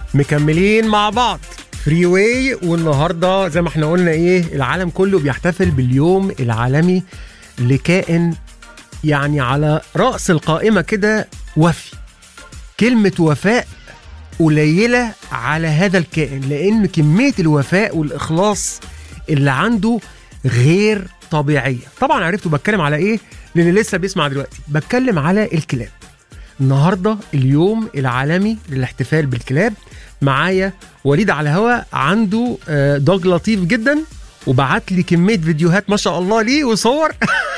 مكملين مع بعض فري واي والنهارده زي ما احنا قلنا ايه العالم كله بيحتفل باليوم العالمي لكائن يعني على رأس القائمة كده وفي كلمة وفاء قليلة على هذا الكائن لأن كمية الوفاء والإخلاص اللي عنده غير طبيعية طبعا عرفتوا بتكلم على إيه لأن لسه بيسمع دلوقتي بتكلم على الكلاب النهارده اليوم العالمي للاحتفال بالكلاب معايا وليد على الهوا عنده آه، دوج لطيف جدا وبعت لي كميه فيديوهات ما شاء الله ليه وصور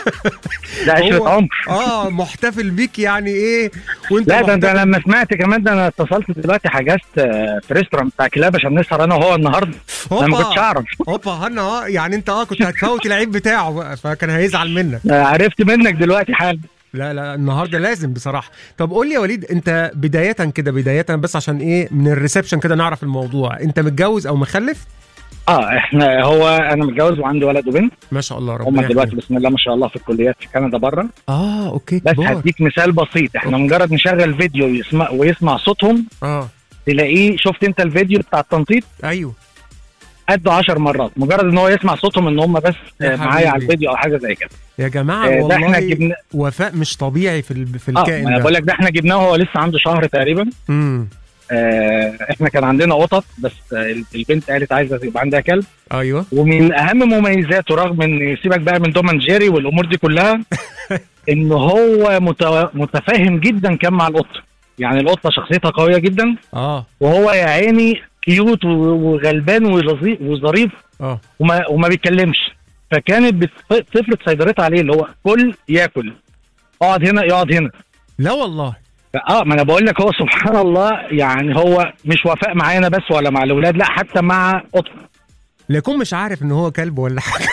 ده عشرة هو- عمر اه محتفل بيك يعني ايه وانت لا ده, ده محتفل- لما سمعت كمان ده انا اتصلت دلوقتي حجزت آه، في ريستورانت بتاع كلاب عشان نسهر انا وهو النهارده انا ما هوبا. كنتش اعرف هوبا هنا اه يعني انت اه كنت هتفوت العيب بتاعه بقى فكان هيزعل منك آه، عرفت منك دلوقتي حالا لا لا النهارده لازم بصراحه طب قول لي يا وليد انت بدايه كده بدايه بس عشان ايه من الريسبشن كده نعرف الموضوع انت متجوز او مخلف اه احنا هو انا متجوز وعندي ولد وبنت ما شاء الله هم ربنا دلوقتي يحميهم. بسم الله ما شاء الله في الكليات في كندا بره اه اوكي بس كبار هديك مثال بسيط احنا مجرد نشغل فيديو يسمع ويسمع صوتهم اه تلاقيه شفت انت الفيديو بتاع التنطيط ايوه قده 10 مرات مجرد ان هو يسمع صوتهم ان هم بس يا آه، معايا على حبيبي. الفيديو او حاجه زي كده يا جماعه آه، ده احنا والله جبنا وفاء مش طبيعي في ال- في اه الكائن ما انا ده بقول لك ده احنا جبناه وهو لسه عنده شهر تقريبا امم آه، احنا كان عندنا قطط بس آه، البنت قالت عايزه يبقى عندها كلب ايوه ومن اهم مميزاته رغم ان سيبك بقى من دوم اند جيري والامور دي كلها ان هو مت- متفاهم جدا كان مع القطه يعني القطه شخصيتها قويه جدا اه وهو يا عيني كيوت و- وغلبان ولطيف وظريف اه وما وما بيتكلمش فكانت بتف- بتفرض سيطرتها عليه اللي هو كل ياكل اقعد هنا يقعد هنا لا والله اه ما انا بقول لك هو سبحان الله يعني هو مش وفاء معانا بس ولا مع الاولاد لا حتى مع قطه لا يكون مش عارف ان هو كلب ولا حاجه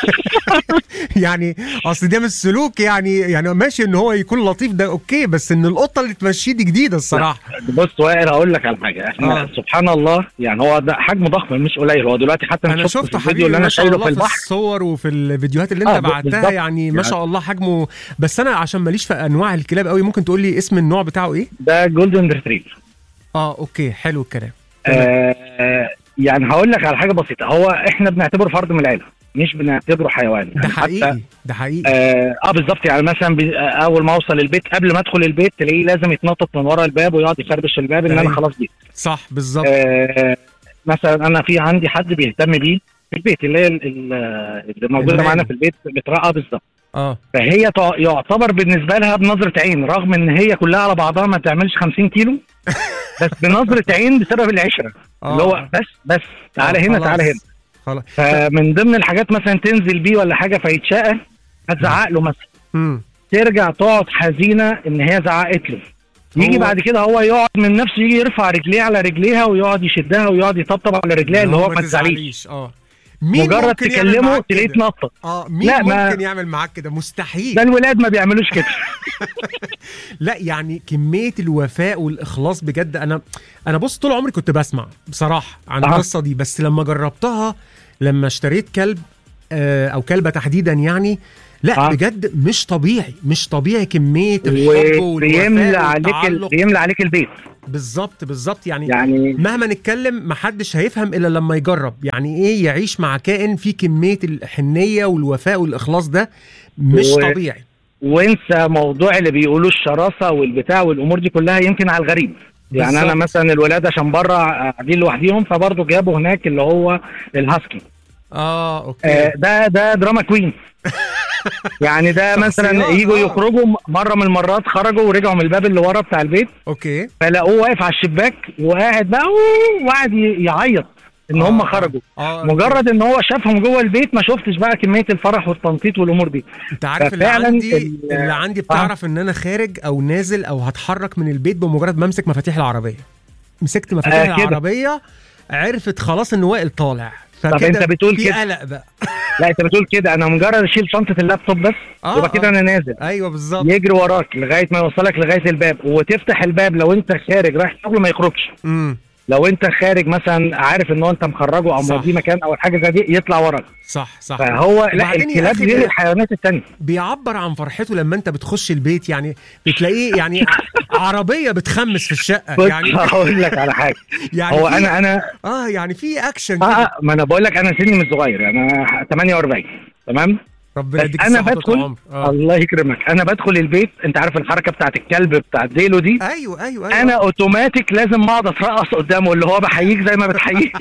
يعني اصل ده مش سلوك يعني يعني ماشي ان هو يكون لطيف ده اوكي بس ان القطه اللي تمشيه دي جديده الصراحه بص وائل هقول لك على حاجه احنا آه. آه. سبحان الله يعني هو ده حجم ضخم مش قليل هو دلوقتي حتى انا شفته شفته في الفيديو حبيبي اللي ما انا شاء شايله الله في في البحر الصور وفي الفيديوهات اللي انت آه، بعتها بالظبط. يعني ما يعني- شاء الله حجمه بس انا عشان ماليش في انواع الكلاب قوي ممكن تقول لي اسم النوع بتاعه ايه ده جولدن ريتريفر اه اوكي حلو الكلام تمام. آه يعني هقول لك على حاجه بسيطه هو احنا بنعتبره فرد من العيله مش بنعتبره حيوان ده يعني حتى- حقيقي ده حقيقي اه, آه بالظبط يعني مثلا بي- آه، اول ما اوصل البيت قبل ما ادخل البيت تلاقيه لازم يتنطط من ورا الباب ويقعد يخربش الباب ان انا أيوة. خلاص جيت صح بالظبط آه مثلا انا في عندي حد بيهتم بيه في البيت اللي هي ال- ال- اللي موجوده المال. معانا في البيت بترقى بالظبط اه فهي تع- يعتبر بالنسبه لها بنظره عين رغم ان هي كلها على بعضها ما تعملش 50 كيلو بس بنظره عين بسبب العشره آه. اللي هو بس بس تعالى آه، هنا خلاص. تعالى هنا خلاص فمن ضمن الحاجات مثلا تنزل بيه ولا حاجه فيتشقى هتزعق له مثلا امم ترجع تقعد حزينه ان هي زعقت له يجي هو- بعد كده هو يقعد من نفسه يجي يرفع رجليه على رجليها ويقعد يشدها ويقعد يطبطب على رجليها اللي هو ما تزعليش تزعليش اه مين مجرد ممكن يعمل تكلمه معاك تلاقيه كده؟ اتنطط اه مين لا، ما- ممكن يعمل معاك كده مستحيل ده الولاد ما بيعملوش كده لا يعني كميه الوفاء والاخلاص بجد انا انا بص طول عمري كنت بسمع بصراحه عن أها. القصه دي بس لما جربتها لما اشتريت كلب آه، او كلبه تحديدا يعني لا آه. بجد مش طبيعي مش طبيعي كميه الحب وبيملى والوفاء عليك ال... والتعلق بيملى عليك البيت بالظبط بالظبط يعني يعني مهما نتكلم محدش هيفهم الا لما يجرب يعني ايه يعيش مع كائن فيه كميه الحنيه والوفاء والاخلاص ده مش و- طبيعي وانسى موضوع اللي بيقولوا الشراسه والبتاع والامور دي كلها يمكن على الغريب يعني بالظبط. انا مثلا الولاد عشان بره قاعدين لوحديهم فبرضه جابوا هناك اللي هو الهاسكي اه اوكي آه ده ده دراما كوين يعني ده مثلا شخصيات، يجوا آه. يخرجوا مره من المرات خرجوا ورجعوا من الباب اللي ورا بتاع البيت اوكي فلاقوه واقف على الشباك وقاعد بقى "أوه" وقاعد ي- يعيط ان آه، هم آه. خرجوا اه مجرد ان هو شافهم جوه البيت ما شفتش بقى كميه الفرح والتنطيط والامور دي انت عارف اللي ففعلاً عندي ال- اللي عندي بتعرف ان انا خارج او نازل او هتحرك من البيت بمجرد ما امسك مفاتيح العربيه مسكت مفاتيح آه، كده. العربيه عرفت خلاص ان وائل طالع فكده أنت بتقول في كده. قلق بقى لا انت بتقول كده انا مجرد اشيل شنطه اللابتوب بس آه، يبقى كده آه. انا نازل ايوه بالظبط يجري وراك لغايه ما يوصلك لغايه الباب وتفتح الباب لو انت خارج رايح شغل ما يخرجش امم لو انت خارج مثلا عارف ان هو انت مخرجه او صح. موديه مكان او حاجه زي دي يطلع وراك صح صح فهو لا وبعدين يا الكلاب أخي غير ده- الحيوانات التانية بيعبر عن فرحته لما انت بتخش البيت يعني بتلاقيه يعني عربيه بتخمس في الشقه بص يعني هقول لك على حاجه يعني هو في- انا انا اه يعني في اكشن اه كده آه، ما انا بقول لك انا سني مش صغير يعني انا 48 تمام ربنا بس يديك انا الصحة وطول بدخل العمر. اه الله يكرمك انا بدخل البيت انت عارف الحركه بتاعت الكلب بتاع ديلو دي ايوه ايوه ايوه انا اوتوماتيك لازم اقعد اترقص قدامه اللي هو بحييك زي ما بتحييك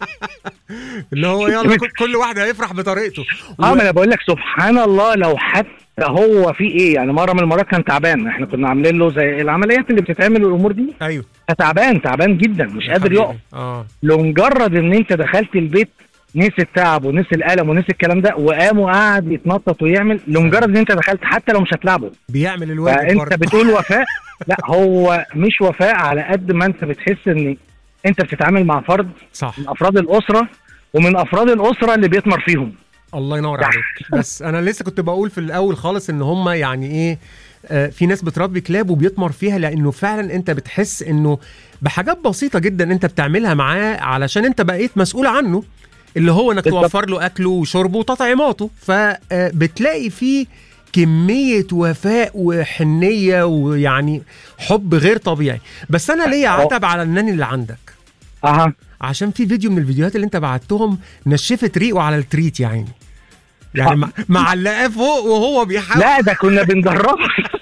اللي هو يلا كل- كل واحد هيفرح بطريقته اه ما انا بقول لك سبحان الله لو حتى هو في ايه يعني مره من المرات كان تعبان احنا كنا عاملين له زي العمليات اللي بتتعمل والامور دي ايوه فتعبان تعبان جدا مش يا قادر حبيبي. يقف اه لمجرد ان انت دخلت البيت نسي التعب ونسي الالم ونسي الكلام ده وقام وقعد يتنطط ويعمل لمجرد ان انت دخلت حتى لو مش هتلعبه بيعمل الواجب فانت برضه. بتقول وفاء لا هو مش وفاء على قد ما انت بتحس ان انت بتتعامل مع فرد صح من افراد الاسره ومن افراد الاسره اللي بيثمر فيهم الله ينور صح. عليك بس انا لسه كنت بقول في الاول خالص ان هم يعني ايه آه، في ناس بتربي كلاب وبيطمر فيها لانه فعلا انت بتحس انه بحاجات بسيطه جدا انت بتعملها معاه علشان انت بقيت مسؤول عنه اللي هو انك بالظبط. توفر له اكله وشربه وتطعيماته فبتلاقي فيه كمية وفاء وحنية ويعني حب غير طبيعي بس أنا ليا أه. عتب على الناني اللي عندك اها عشان في فيديو من الفيديوهات اللي انت بعتهم نشفت ريقه على التريت يا عيني يعني آه. مع- معلقاه فوق وهو بيحاول لا ده كنا بندربه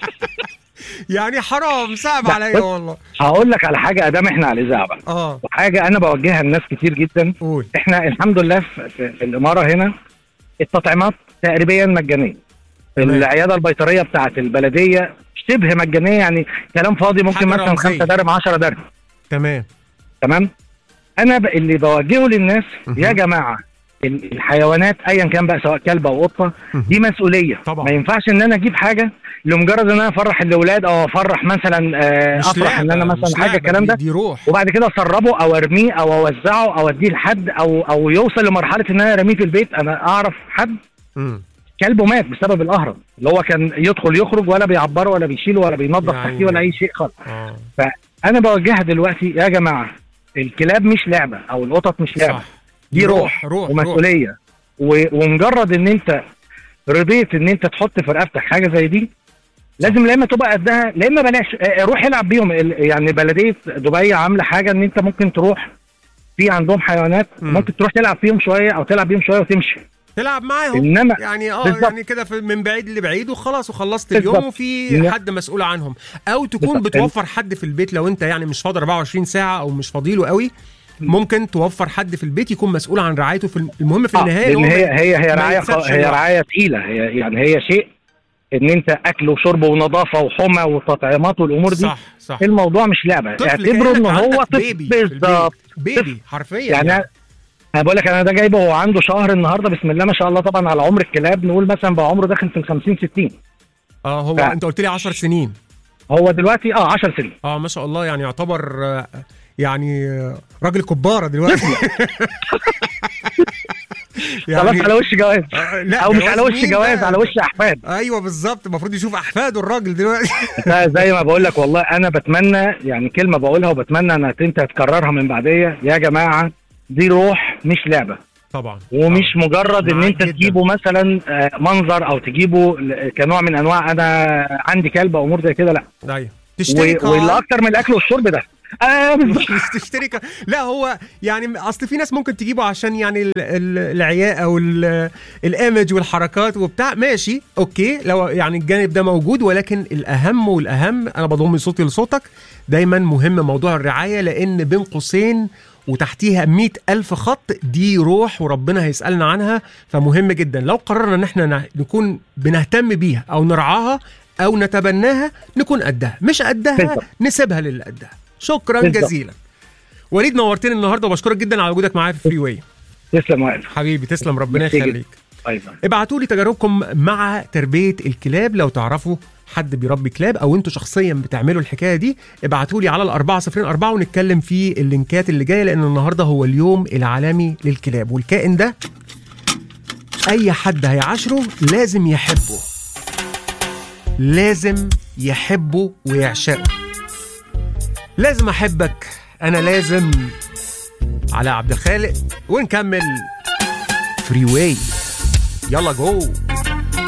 يعني حرام صعب لا، عليا بص. والله هقول لك على حاجه ادام احنا على الاذاعه بقى اه وحاجه انا بوجهها لناس كتير جدا قول احنا الحمد لله في, في, في الاماره هنا التطعيمات تقريبا مجانيه تمام. العياده البيطريه بتاعت البلديه شبه مجانيه يعني كلام فاضي ممكن حاجة مثلا رمزية. خمسة درهم 10 درهم تمام تمام انا ب... اللي بوجهه للناس مهم. يا جماعه ال- الحيوانات ايا كان بقى سواء كلب او قطه مهم. دي مسؤوليه طبعا. ما ينفعش ان انا اجيب حاجه لمجرد ان انا افرح الاولاد او افرح مثلا آه، مش افرح ان انا لعبة، مثلا مش حاجه لعبة، الكلام دي- ده دي روح وبعد كده اسربه او ارميه او اوزعه او اديه لحد او او يوصل لمرحله ان انا ارميه في البيت انا اعرف حد مم. كلبه مات بسبب القهرة اللي هو كان يدخل يخرج ولا بيعبره ولا بيشيله ولا بينظف يعني- تحتيه ولا اي شيء خالص اه فانا بوجهها دلوقتي يا جماعه الكلاب مش لعبه او القطط مش لعبه صح دي روح, روح روح ومسؤوليه و- ومجرد ان انت رضيت ان انت تحط في رقبتك حاجه زي دي لازم لا اما تبقى قدها لا اما بلاش آه، روح العب بيهم ال- يعني بلديه دبي عامله حاجه ان انت ممكن تروح في عندهم حيوانات مم. ممكن تروح تلعب فيهم شويه او تلعب بيهم شويه وتمشي تلعب معاهم انما يعني اه بالظبط. يعني كده في- من بعيد لبعيد وخلاص وخلصت بالظبط. اليوم وفي لا. حد مسؤول عنهم او تكون بالظبط. بتوفر حد في البيت لو انت يعني مش فاضي 24 ساعه او مش فاضيله قوي ممكن توفر حد في البيت يكون مسؤول عن رعايته في المهم في آه، النهايه لان إن هو هي ما- هي هي ما رعايه يتسابش هي لوحده. رعايه تقيله هي يعني هي شيء ان انت اكل وشرب ونظافه وحمى وتطعيمات والامور دي صح صح الموضوع مش لعبه طفل اعتبره ان كأنك هو عندك طفل بيبي في البيت. بالظبط بيبي حرفيا يعني يعني. انا بقول لك انا ده جايبه وهو عنده شهر النهارده بسم الله ما شاء الله طبعا على عمر الكلاب نقول مثلا بقى عمره داخل في ال 50 60 اه هو ف- انت قلت لي 10 سنين هو دلوقتي اه 10 سنين اه ما شاء الله يعني يعتبر آه، يعني آه، راجل كباره دلوقتي خلاص على وش جواز آه، لا او مش على وش مين جواز بقى؟ على وش احفاد ايوه بالظبط المفروض يشوف احفاده الراجل دلوقتي ده زي ما بقول لك والله انا بتمنى يعني كلمه بقولها وبتمنى انك انت تكررها من بعديه يا جماعه دي روح مش لعبه طبعا ومش مجرد ان معاك انت جداً. تجيبه مثلا آه، منظر او تجيبه ل- كنوع من انواع انا عندي كلب او امور زي كده لا ايوه تشتري و- واللي اكتر من الاكل والشرب ده آه بالظبط. مش تشتري ك- لا هو يعني اصل في ناس ممكن تجيبه عشان يعني ال- ال- العياء او ال- الايمج والحركات وبتاع ماشي اوكي لو يعني الجانب ده موجود ولكن الاهم والاهم انا بضم صوتي لصوتك دايما مهم موضوع الرعايه لان بين قوسين وتحتيها مئة ألف خط دي روح وربنا هيسألنا عنها فمهم جدا لو قررنا ان احنا ن- نكون بنهتم بيها او نرعاها او نتبناها نكون قدها مش قدها بالظبط. نسيبها للي قدها شكرا بالظبط. جزيلا وليد نورتني النهارده وبشكرك جدا على وجودك معايا في فري واي تسلم وائل حبيبي تسلم ربنا ميرسي جدا. يخليك طيب ابعتوا لي تجاربكم مع تربيه الكلاب لو تعرفوا حد بيربي كلاب او انتوا شخصيا بتعملوا الحكايه دي ابعتوا لي على الأربعة صفرين أربعة ونتكلم في اللينكات اللي جايه لان النهارده هو اليوم العالمي للكلاب والكائن ده اي حد هيعاشره لازم يحبه لازم يحبه ويعشقه لازم احبك انا لازم علاء عبد الخالق ونكمل فري واي يلا جو